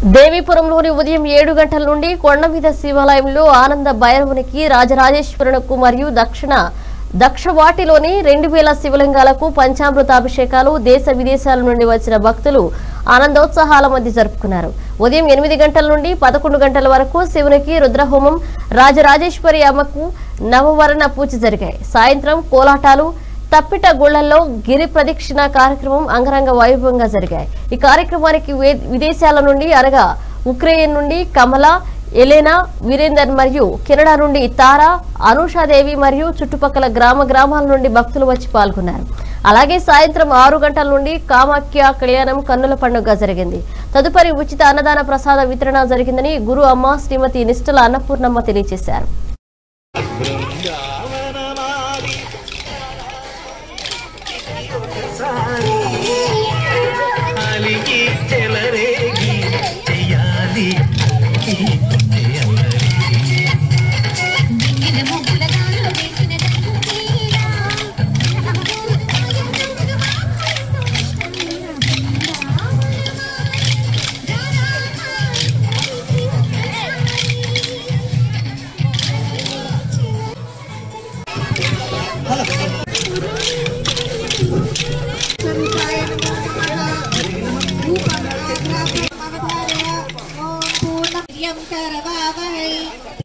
దేవీపురంలోని ఉదయం ఏడు గంటల నుండి కొండ మీద శివాలయంలో ఆనంద భైరవునికి రాజరాజేశ్వరునకు మరియు దక్షిణ దక్షవాటిలోని రెండు వేల శివలింగాలకు పంచామృతాభిషేకాలు దేశ విదేశాల నుండి వచ్చిన భక్తులు ఆనందోత్సాహాల మధ్య జరుపుకున్నారు ఉదయం ఎనిమిది గంటల నుండి పదకొండు గంటల వరకు శివునికి రుద్రహోమం రాజరాజేశ్వరి అమ్మకు నవవరణ పూజ జరిగాయి సాయంత్రం కోలాటాలు తప్పిట గుళ్లలో గిరి ప్రదక్షిణ కార్యక్రమం అంగరంగ వైభవంగా జరిగాయి ఈ కార్యక్రమానికి వే- విదేశాల నుండి అనగా ఉక్రెయిన్ నుండి కమల ఎలెనా వీరేందర్ మరియు కెనడా నుండి తారా అనూషాదేవి మరియు చుట్టుపక్కల గ్రామ గ్రామాల నుండి భక్తులు వచ్చి పాల్గొన్నారు అలాగే సాయంత్రం ఆరు గంటల నుండి కామాఖ్య కళ్యాణం కన్నుల పండుగ జరిగింది తదుపరి ఉచిత అన్నదాన ప్రసాద వితరణ జరిగిందని గురు అమ్మ శ్రీమతి నిష్టల అన్నపూర్ణమ్మ తెలియజేశారు అలిగి చెలరేగి చెయ్యాలి దింగిన ముగ్గుల దారిలో వేసిన దండీలా. ప్రియం కరవావహై